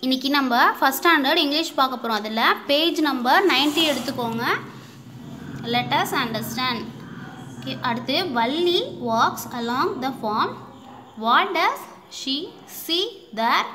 இன்னைக்கு நம்ம first standard English பார்க்க போகிறோம் அதில் பேஜ் நம்பர் 90 எடுத்துக்கோங்க லெட்டஸ் அண்டர்ஸ்டாண்ட் ஓகே அடுத்து Valli walks along the farm what does she see there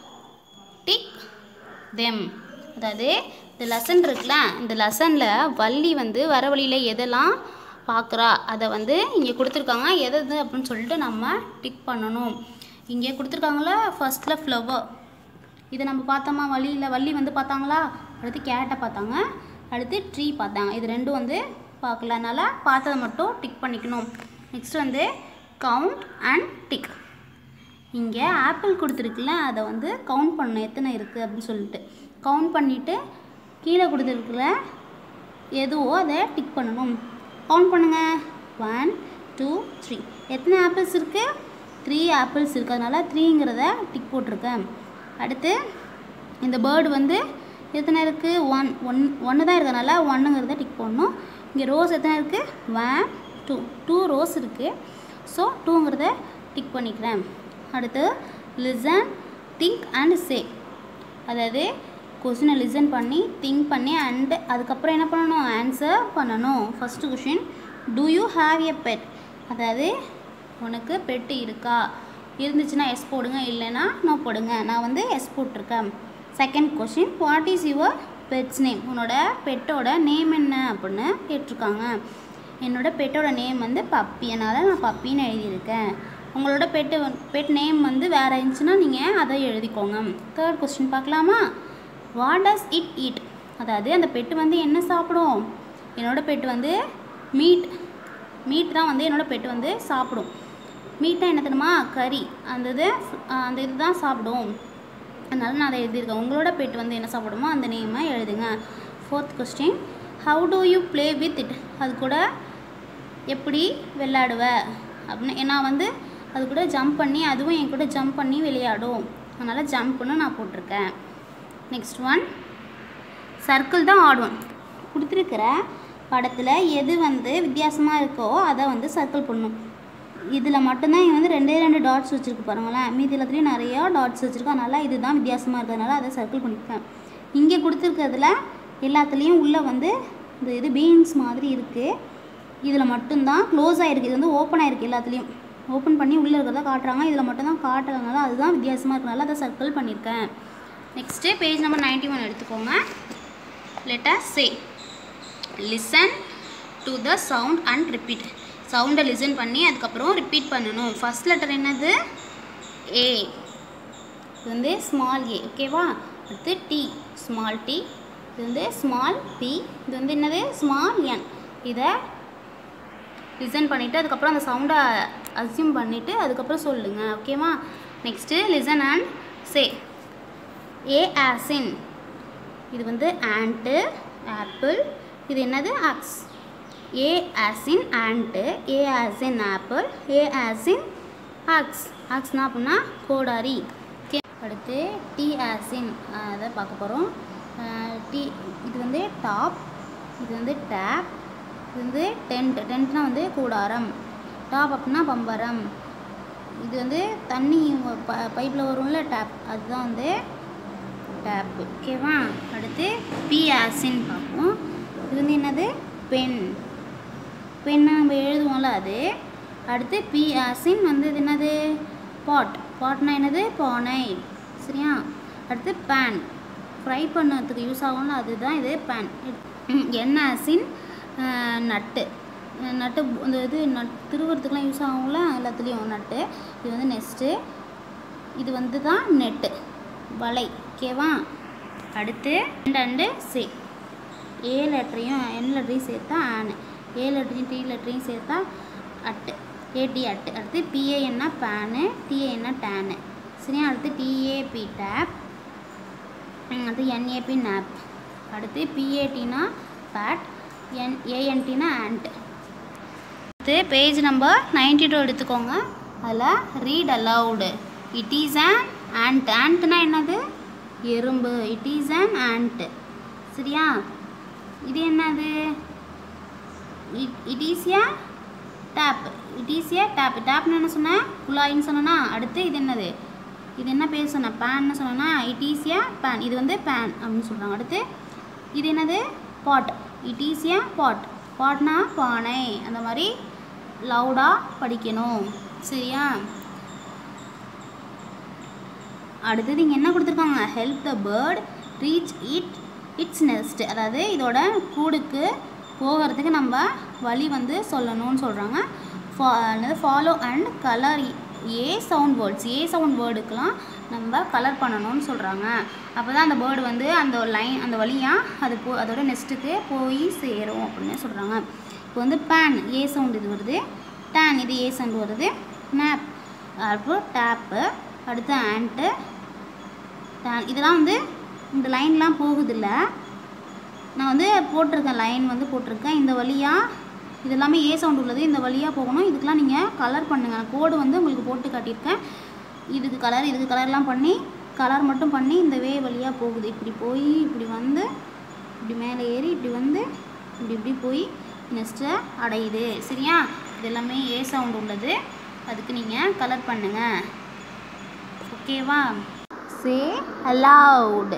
tick them அதாவது இந்த லெசன் இருக்குல்ல இந்த லெசனில் வள்ளி வந்து வர வழியில் எதெல்லாம் பார்க்குறா அதை வந்து இங்கே கொடுத்துருக்காங்க எது எது அப்படின்னு சொல்லிட்டு நம்ம டிக் பண்ணணும் இங்கே கொடுத்துருக்காங்களா ஃபர்ஸ்ட்டில் ஃப்ளவர் இதை நம்ம பார்த்தோமா வள்ளியில் வள்ளி வந்து பார்த்தாங்களா அடுத்து கேட்டை பார்த்தாங்க அடுத்து ட்ரீ பார்த்தாங்க இது ரெண்டும் வந்து பார்க்கல அதனால் பார்த்ததை மட்டும் டிக் பண்ணிக்கணும் நெக்ஸ்ட் வந்து கவுண்ட் அண்ட் டிக் இங்கே ஆப்பிள் கொடுத்துருக்குல்ல அதை வந்து கவுண்ட் பண்ணணும் எத்தனை இருக்குது அப்படின்னு சொல்லிட்டு கவுண்ட் பண்ணிவிட்டு கீழே கொடுத்துருக்குல எதுவோ அதை டிக் பண்ணணும் கவுண்ட் பண்ணுங்கள் ஒன் டூ த்ரீ எத்தனை ஆப்பிள்ஸ் இருக்குது த்ரீ ஆப்பிள்ஸ் இருக்குது அதனால் த்ரீங்கிறத டிக் போட்டிருக்கேன் அடுத்து இந்த பேர்டு வந்து எத்தனை இருக்குது ஒன் ஒன் ஒன்று தான் இருக்கனால ஒன்றுங்கிறத டிக் போடணும் இங்கே ரோஸ் எத்தனை இருக்குது ஒன் டூ டூ ரோஸ் இருக்குது ஸோ டூங்கிறத டிக் பண்ணிக்கிறேன் அடுத்து லிசன் திங்க் அண்ட் சே அதாவது கொஷினை லிசன் பண்ணி திங்க் பண்ணி அண்ட் அதுக்கப்புறம் என்ன பண்ணணும் ஆன்சர் பண்ணணும் first question do you have a pet அதாவது உனக்கு பெட்டு இருக்கா இருந்துச்சுன்னா எஸ் போடுங்க இல்லைன்னா நோ போடுங்க நான் வந்து எஸ் போட்டிருக்கேன் second question what is your pet's name உன்னோட பெட்டோட நேம் என்ன அப்படின்னு கேட்டிருக்காங்க என்னோட பெட்டோட நேம் வந்து பப்பி அதனால் நான் பப்பின்னு எழுதியிருக்கேன் உங்களோட பெட்டு பெட் நேம் வந்து வேறு இருந்துச்சுன்னா நீங்கள் அதை எழுதிக்கோங்க தேர்ட் கொஸ்டின் பார்க்கலாமா வாட் டஸ் இட் ஈட் அதாவது அந்த பெட்டு வந்து என்ன சாப்பிடும் என்னோட பெட்டு வந்து மீட் மீட் தான் வந்து என்னோட பெட்டு வந்து சாப்பிடும் மீட்னா என்ன தெரியுமா கறி அந்த இது அந்த இது தான் சாப்பிடும் அதனால நான் அதை எழுதியிருக்கேன் உங்களோட பெட் வந்து என்ன சாப்பிடுமோ அந்த நேமை எழுதுங்க fourth question how do you play with it அது கூட எப்படி விளையாடுவ அப்படின்னு நான் வந்து அது கூட ஜம்ப் பண்ணி அதுவும் என் கூட ஜம்ப் பண்ணி விளையாடும் அதனால் ஜம்ப்னு நான் போட்டிருக்கேன் நெக்ஸ்ட் ஒன் சர்க்கிள் தான் ஆடும் கொடுத்துருக்கிற படத்தில் எது வந்து வித்தியாசமாக இருக்கோ அதை வந்து சர்க்கிள் பண்ணணும் இதில் மட்டும்தான் இங்கே வந்து ரெண்டே ரெண்டு டாட்ஸ் வச்சுருக்கு பாருங்களேன் மீதி எல்லாத்துலேயும் நிறையா டாட்ஸ் வச்சுருக்கு அதனால் இதுதான் வித்தியாசமாக இருக்கிறதுனால அதை சர்க்கிள் பண்ணியிருக்கேன் இங்கே கொடுத்துருக்கிறதுல எல்லாத்துலேயும் உள்ளே வந்து இந்த இது பீன்ஸ் மாதிரி இருக்குது இதில் மட்டும்தான் க்ளோஸ் ஆகிருக்கு இது வந்து ஓப்பன் ஆகிருக்கு எல்லாத்துலேயும் ஓப்பன் பண்ணி உள்ளே இருக்கிறத காட்டுறாங்க இதில் மட்டும்தான் காட்டுறதுனால அதுதான் வித்தியாசமாக இருக்கிறனால அதை சர்க்கிள் பண்ணியிருக்கேன் next page number ninety one எடுத்துக்கோங்க letter say listen to the sound and repeat சவுண்டை லிசன் பண்ணி அதுக்கப்புறம் ரிப்பீட் பண்ணணும் ஃபஸ்ட் லெட்டர் என்னது ஏ இது வந்து ஸ்மால் ஏ ஓகேவா அடுத்து டி ஸ்மால் டி இது வந்து ஸ்மால் பி இது வந்து என்னது ஸ்மால் என் இதை லிசன் பண்ணிவிட்டு அதுக்கப்புறம் அந்த சவுண்டை அசியூம் பண்ணிவிட்டு அதுக்கப்புறம் சொல்லுங்கள் ஓகேவா next listen and say A as in இது வந்து ஆண்ட்டு ஆப்பிள் இது என்னது axe A as in ant A as in apple A as in axe ஆக்ஸ்னா அப்படின்னா கோடாரி ஓகே அடுத்து டி ஆசின் அதை பார்க்க போகிறோம் டி இது வந்து டாப் இது வந்து டேப் இது வந்து டென்ட் டென்ட்னா வந்து கூடாரம் டாப் அப்படின்னா பம்பரம் இது வந்து தண்ணி ப பைப்பில் வரும்ல டேப் அதுதான் வந்து டேப் ஓகேவா அடுத்து பி ஆசின் பார்ப்போம் இது வந்து என்னது பென் பெண்ணை நம்ம எழுதுவோம்ல அது அடுத்து பி ஆசின் வந்து இது என்னது பாட் பாட்னா என்னது பானை சரியா அடுத்து பேன் ஃப்ரை பண்ணதுக்கு யூஸ் ஆகும்ல அதுதான் இது பேன் என் ஆசின் நட்டு நட்டு இந்த இது நட் திருவுறதுக்குலாம் யூஸ் ஆகும்ல எல்லாத்துலேயும் நட்டு இது வந்து நெக்ஸ்ட்டு இது வந்து தான் நெட்டு வலை ஓகேவா அடுத்து அண்டு சே ஏ லெட்டரையும் என் லெட்டரையும் சேர்த்தா ஆனு ஏ லெட்டரையும் டி லெட்டரையும் சேர்த்தா அட்டு ஏடி அட்டு அடுத்து பிஏஎன்னா பேனு டிஏஎன்னா டேனு சரியா அடுத்து டிஏபி டேப் அடுத்து என்ஏபி நேப் அடுத்து பிஏடினா பேட் என் ஏஎன்டினா ஆண்ட் அடுத்து பேஜ் நம்பர் நைன்டி டூ எடுத்துக்கோங்க அதில் read aloud it is an ant ஆண்ட்னா என்னது எறும்பு இட் இஸ் அன் ஆண்ட் சரியா இது என்னது it it is a tap it is a tap டேப்னு என்ன சொன்னேன் குழாயின்னு சொன்னேன்னா அடுத்து இது என்னது இது என்ன பேர் சொன்னேன் பேன்னு சொன்னேன்னா இட் இஸ் ஏ பேன் இது வந்து பேன் அப்படின்னு சொல்கிறாங்க அடுத்து இது என்னது pot it is a pot பாட்னா பானை அந்த மாதிரி லவுடாக படிக்கணும் சரியா அடுத்தது இங்கே என்ன கொடுத்துருக்காங்க help the bird reach it it's nest அதாவது இதோட கூடுக்கு போகிறதுக்கு நம்ம வழி வந்து சொல்லணும்னு சொல்கிறாங்க ஃபா follow and colour a sound words a sound வேர்டுக்கெலாம் நம்ம கலர் பண்ணணும்னு சொல்கிறாங்க அப்போ தான் அந்த பேர்டு வந்து அந்த லைன் அந்த வழியாக அது போ அதோட நெஸ்ட்டுக்கு போய் சேரும் அப்படின்னு சொல்கிறாங்க இப்போ வந்து பேன் ஏ சவுண்ட் இது வருது டேன் இது ஏ சவுண்ட் வருது மேப் அப்புறம் டேப்பு அடுத்து ஆண்ட்டு டேன் இதெல்லாம் வந்து இந்த லைன்லாம் போகுதில்ல நான் வந்து போட்டிருக்கேன் லைன் வந்து போட்டிருக்கேன் இந்த வழியாக இது எல்லாமே ஏ சவுண்ட் உள்ளது இந்த வழியாக போகணும் இதுக்கெலாம் நீங்கள் கலர் பண்ணுங்கள் கோடு வந்து உங்களுக்கு போட்டு காட்டியிருக்கேன் இதுக்கு கலர் இதுக்கு கலர்லாம் பண்ணி கலர் மட்டும் பண்ணி இந்த வே வழியாக போகுது இப்படி போய் இப்படி வந்து இப்படி மேலே ஏறி இப்படி வந்து இப்படி இப்படி போய் நெக்ஸ்ட்டு அடையுது சரியா இது எல்லாமே ஏ சவுண்ட் உள்ளது அதுக்கு நீங்கள் கலர் பண்ணுங்கள் ஓகேவா say aloud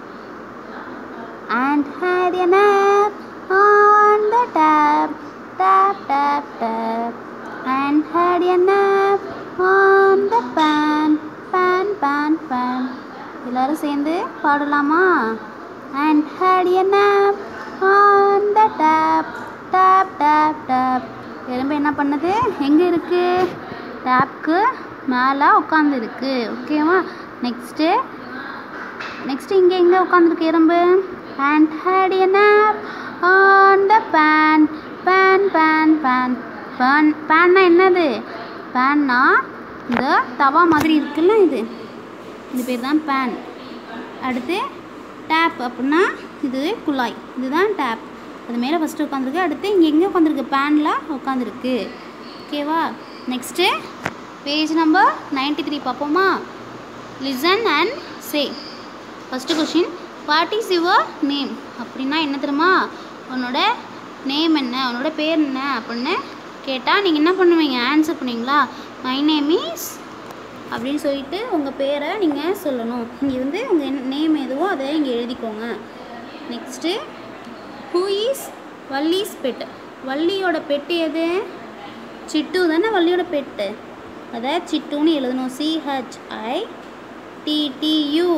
and had a nap on the tap, tap, tap, tap, and had a nap on the pan, pan, pan, pan. எல்லாரும் சேர்ந்து பாடலாமா and had a nap on the tap, tap, tap, tap. எறும்பு என்ன பண்ணுது எங்கே இருக்கு டேப்க்கு மேலே உட்காந்து இருக்கு ஓகேவா நெக்ஸ்ட்டு நெக்ஸ்ட் இங்கே எங்கே உட்காந்துருக்கு எறும்பு and had a nap on the pan pan pan pan pan பேன்னா என்னது பேன்னா இந்த தவா மாதிரி இருக்குல்ல இது இது பேர் தான் பேன் அடுத்து டேப் அப்படின்னா இது குழாய் இதுதான் டேப் அது மேலே ஃபஸ்ட்டு உட்காந்துருக்கு அடுத்து இங்கே எங்கே உட்காந்துருக்கு பேனில் உட்காந்துருக்கு ஓகேவா next page number ninety three பார்ப்போமா listen and say first question what is your name அப்படின்னா என்ன தெரியுமா உன்னோட நேம் என்ன உன்னோட பேர் என்ன அப்படின்னு கேட்டால் நீங்கள் என்ன பண்ணுவீங்க ஆன்சர் பண்ணுவீங்களா மை நேம் இஸ் அப்படின்னு சொல்லிட்டு உங்கள் பேரை நீங்கள் சொல்லணும் இங்கே வந்து உங்கள் நேம் எதுவோ அதை இங்கே எழுதிக்கோங்க next who is Valli's pet வள்ளியோட பெட்டு எது சிட்டு தானே வள்ளியோட பெட்டு அதை சிட்டுன்னு எழுதணும் சிஹெச்ஐ டிடியூ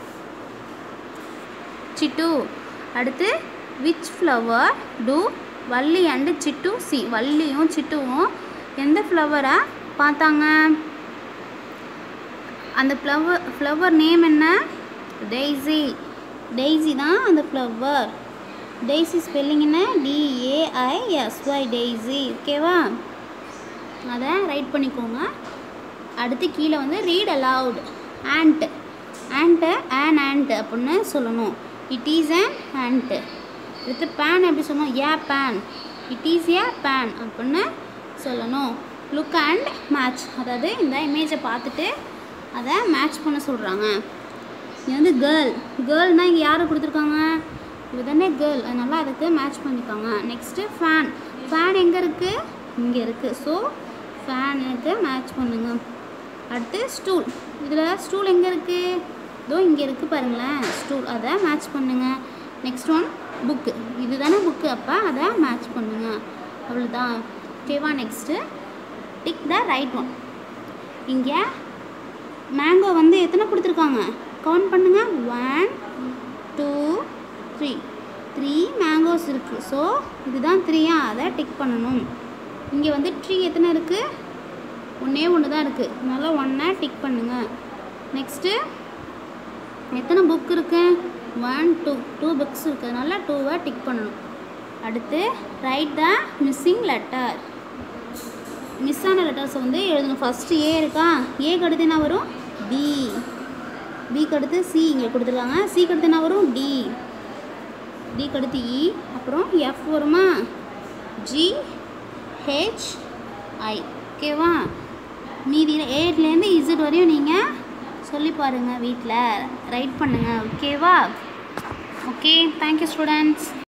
சிட்டு அடுத்து which flower do Valli and Chittu see வள்ளியும் சிட்டுவும் எந்த ஃப்ளவரை பார்த்தாங்க அந்த ஃப்ளவர் ஃப்ளவர் நேம் என்ன டெய்ஸி டெய்ஸி தான் அந்த ஃப்ளவர் டெய்ஸி ஸ்பெல்லிங் என்ன டிஏஐஎஸ்ஒய் டெய்ஸி ஓகேவா அதை ரைட் பண்ணிக்கோங்க அடுத்து கீழே வந்து read aloud ant ant an ant அப்படின்னு சொல்லணும் இட் இஸ் அன் ஆண்ட் அடுத்து பேன் எப்படி சொல்லணும் a pan it is a pan அப்படின்னு சொல்லணும் லுக் அண்ட் மேட்ச் அதாவது இந்த இமேஜை பார்த்துட்டு அதை மேட்ச் பண்ண சொல்கிறாங்க இது வந்து கேர்ள் கேர்ள்னால் இங்கே யாரை கொடுத்துருக்காங்க இது தானே கேர்ள் அதனால் அதுக்கு மேட்ச் பண்ணிக்காங்க நெக்ஸ்ட்டு ஃபேன் ஃபேன் எங்கே இருக்குது இங்கே இருக்குது ஸோ ஃபேனுக்கு மேட்ச் பண்ணுங்க அடுத்து ஸ்டூல் இதில் ஸ்டூல் எங்கே இருக்குது இதோ இங்கே இருக்குது பாருங்களேன் ஸ்டூல் அதை மேட்ச் பண்ணுங்க நெக்ஸ்ட் ஒன் புக்கு இது தானே புக்கு அப்போ அதை மேட்ச் பண்ணுங்க அவ்வளோதான் ஓகேவா next tick the right one இங்கே மேங்கோ வந்து எத்தனை கொடுத்துருக்காங்க கவுண்ட் பண்ணுங்க one two three three mangoes இருக்குது ஸோ இதுதான் த்ரீயா அதை டிக் பண்ணணும் இங்கே வந்து ட்ரீ எத்தனை இருக்குது ஒன்றே ஒன்று தான் இருக்குது அதனால் ஒன்றை டிக் பண்ணுங்கள் நெக்ஸ்ட்டு எத்தனை புக் இருக்கு ஒன் டூ டூ புக்ஸ் இருக்கிறதுனால டூவை டிக் பண்ணணும் அடுத்து write the missing letter miss ஆன லெட்டர்ஸை வந்து எழுதணும் ஃபஸ்ட்டு ஏ இருக்கா ஏக்கு அடுத்து என்ன வரும் டி பிக்கு அடுத்து சி இங்கே கொடுத்துருக்காங்க சிக்கு அடுத்து என்ன வரும் டி டிக்கு அடுத்து இ அப்புறம் எஃப் வருமா ஜி ஹெச் ஐ ஓகேவா மீதியில் ஏட்லேருந்து இசட் வரையும் நீங்கள் சொல்லி பாருங்கள் வீட்டில் ரைட் பண்ணுங்கள் ஓகேவா ஓகே தேங்க்யூ ஸ்டூடெண்ட்ஸ்